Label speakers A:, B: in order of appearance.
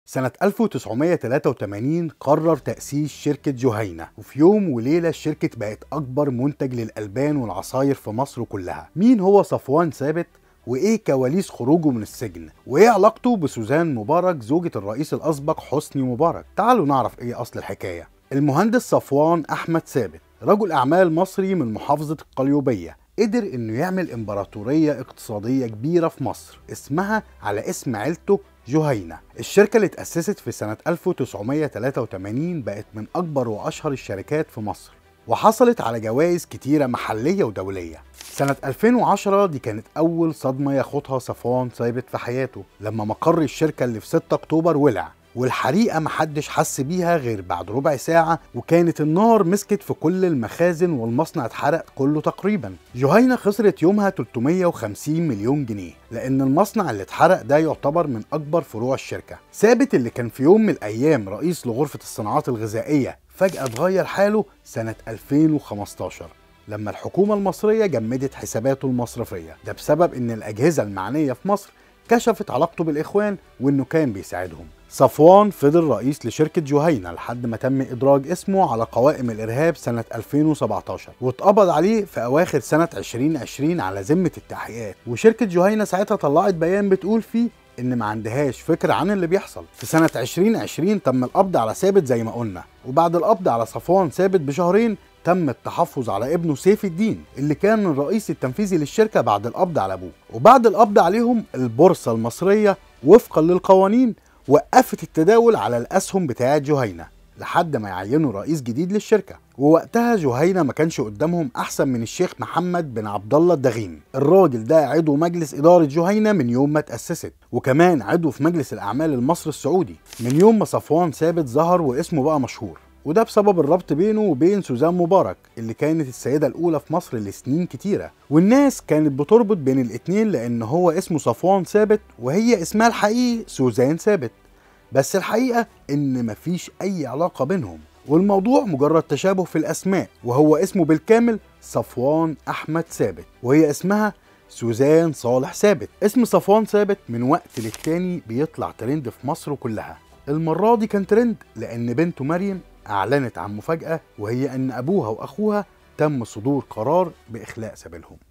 A: سنة 1983 قرر تأسيس شركة جهينة وفي يوم وليلة الشركة بقت أكبر منتج للألبان والعصاير في مصر كلها مين هو صفوان ثابت وايه كواليس خروجه من السجن وايه علاقته بسوزان مبارك زوجة الرئيس الاسبق حسني مبارك تعالوا نعرف ايه اصل الحكاية المهندس صفوان احمد ثابت رجل اعمال مصري من محافظة القليوبية قدر انه يعمل امبراطورية اقتصادية كبيرة في مصر اسمها على اسم عيلته جهينة الشركة اللي اتأسست في سنة 1983 بقت من أكبر وأشهر الشركات في مصر وحصلت على جوائز كتيرة محلية ودولية سنة 2010 دي كانت أول صدمة ياخدها صفوان ثابت في حياته لما مقر الشركة اللي في 6 أكتوبر ولع والحريقة محدش حس بيها غير بعد ربع ساعة وكانت النار مسكت في كل المخازن والمصنع اتحرق كله تقريبا جهينة خسرت يومها 350 مليون جنيه لأن المصنع اللي اتحرق ده يعتبر من أكبر فروع الشركة ثابت اللي كان في يوم من الأيام رئيس لغرفة الصناعات الغذائية فجأة اتغير حاله سنة 2015 لما الحكومة المصرية جمدت حساباته المصرفية ده بسبب ان الأجهزة المعنية في مصر كشفت علاقته بالإخوان وإنه كان بيساعدهم صفوان فضل رئيس لشركة جهينة لحد ما تم إدراج اسمه على قوائم الإرهاب سنة 2017 واتقبض عليه في أواخر سنة 2020 على ذمة التحقيقات وشركة جهينة ساعتها طلعت بيان بتقول فيه ان ما عندهاش فكره عن اللي بيحصل في سنه 2020 تم القبض على ثابت زي ما قلنا وبعد القبض على صفوان ثابت بشهرين تم التحفظ على ابنه سيف الدين اللي كان الرئيس التنفيذي للشركه بعد القبض على ابوه وبعد القبض عليهم البورصه المصريه وفقا للقوانين وقفت التداول على الاسهم بتاعه جهينه لحد ما يعينوا رئيس جديد للشركه ووقتها جهينه ما كانش قدامهم احسن من الشيخ محمد بن عبد الله الدغيم الراجل ده عضو مجلس اداره جهينه من يوم ما اتاسست وكمان عضو في مجلس الاعمال المصري السعودي من يوم ما صفوان ثابت ظهر واسمه بقى مشهور وده بسبب الربط بينه وبين سوزان مبارك اللي كانت السيدة الأولى في مصر لسنين كتيرة والناس كانت بتربط بين الاتنين لأن هو اسمه صفوان ثابت وهي اسمها الحقيقي سوزان ثابت بس الحقيقة إن مفيش أي علاقة بينهم والموضوع مجرد تشابه في الأسماء وهو اسمه بالكامل صفوان أحمد ثابت وهي اسمها سوزان صالح ثابت اسم صفوان ثابت من وقت للتاني بيطلع ترند في مصر كلها المرة دي كان ترند لأن بنته مريم أعلنت عن مفاجأة وهي أن أبوها وأخوها تم صدور قرار بإخلاء سبيلهم